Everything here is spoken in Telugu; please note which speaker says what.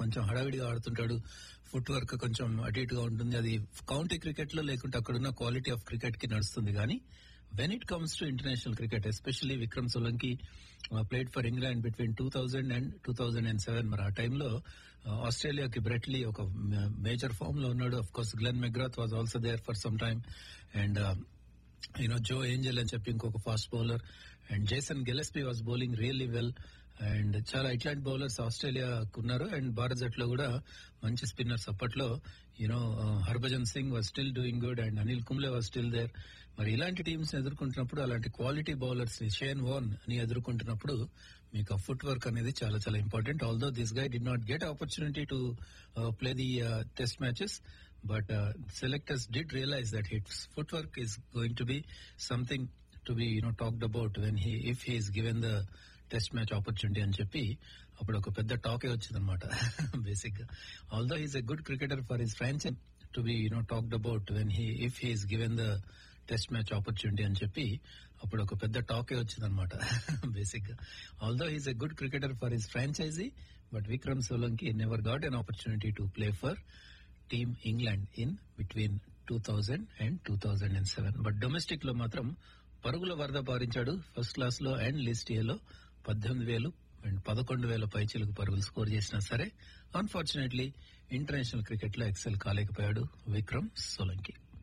Speaker 1: కొంచెం హడావిడిగా ఆడుతుంటాడు ఫుట్ వర్క్ కొంచెం అటు ఇటుగా ఉంటుంది అది కౌంటీ క్రికెట్ లో లేకుంటే అక్కడున్న క్వాలిటీ ఆఫ్ క్రికెట్ కి నడుస్తుంది కానీ when it comes to international cricket especially Vikram Solanki played for England between two thousand and two thousand and seven మరి ఆ టైంలో ఆస్ట్రేలియాకి బ్రెట్లీ ఒక మేజర్ ఫామ్ లో ఉన్నాడు of course Glenn McGrath was also there for some time and you know Jo Angel అని చెప్పి ఇంకొక fast bowler and Jason Gillespie was bowling really well and చాలా ఇట్లాంటి బౌలర్స్ ఆస్ట్రేలియాకు ఉన్నారు అండ్ భారత్ జట్లో కూడా మంచి స్పిన్నర్స్ అప్పట్లో you know Harbhajan Singh was still doing good and Anil Kumble was still there మరి ఇలాంటి టీమ్స్ ఎదుర్కొంటున్నప్పుడు అలాంటి క్వాలిటీ బౌలర్స్ ని షేన్ వోన్ అని ఎదుర్కొంటున్నప్పుడు మీకు ఆ ఫుట్ వర్క్ అనేది చాలా చాలా important although this guy did not get opportunity to play the test matches but uh, selectors did realize that his footwork is going to be something to be you know talked about when he if he is given the test match opportunity అని చెప్పి అప్పుడు ఒక పెద్ద టాకే వచ్చింది అనమాట బేసిక్ గా although is a good cricketer for his franchise to be you know talked about when he if he's given the test match opportunity అని చెప్పి అప్పుడు ఒక పెద్ద టాకే వచ్చింది అనమాట బేసిక్ గా although is a good cricketer for his franchise but Vikram Solanki never got an opportunity to play for team England in between two thousand and two thousand and seven but domestic లో మాత్రం పరుగుల వరద పారించాడు ఫస్ట్ క్లాస్ లో అండ్ లిస్ట్ ఏలో పద్దెనిమిది వేలు అండ్ పదకొండు వేల పైచీలకు పరుగులు స్కోర్ చేసినా సరే అన్ఫార్చునేట్లీ ఇంటర్నేషనల్ క్రికెట్ లో ఎక్సెల్ కాలేకపోయాడు విక్రమ్ సోలంకి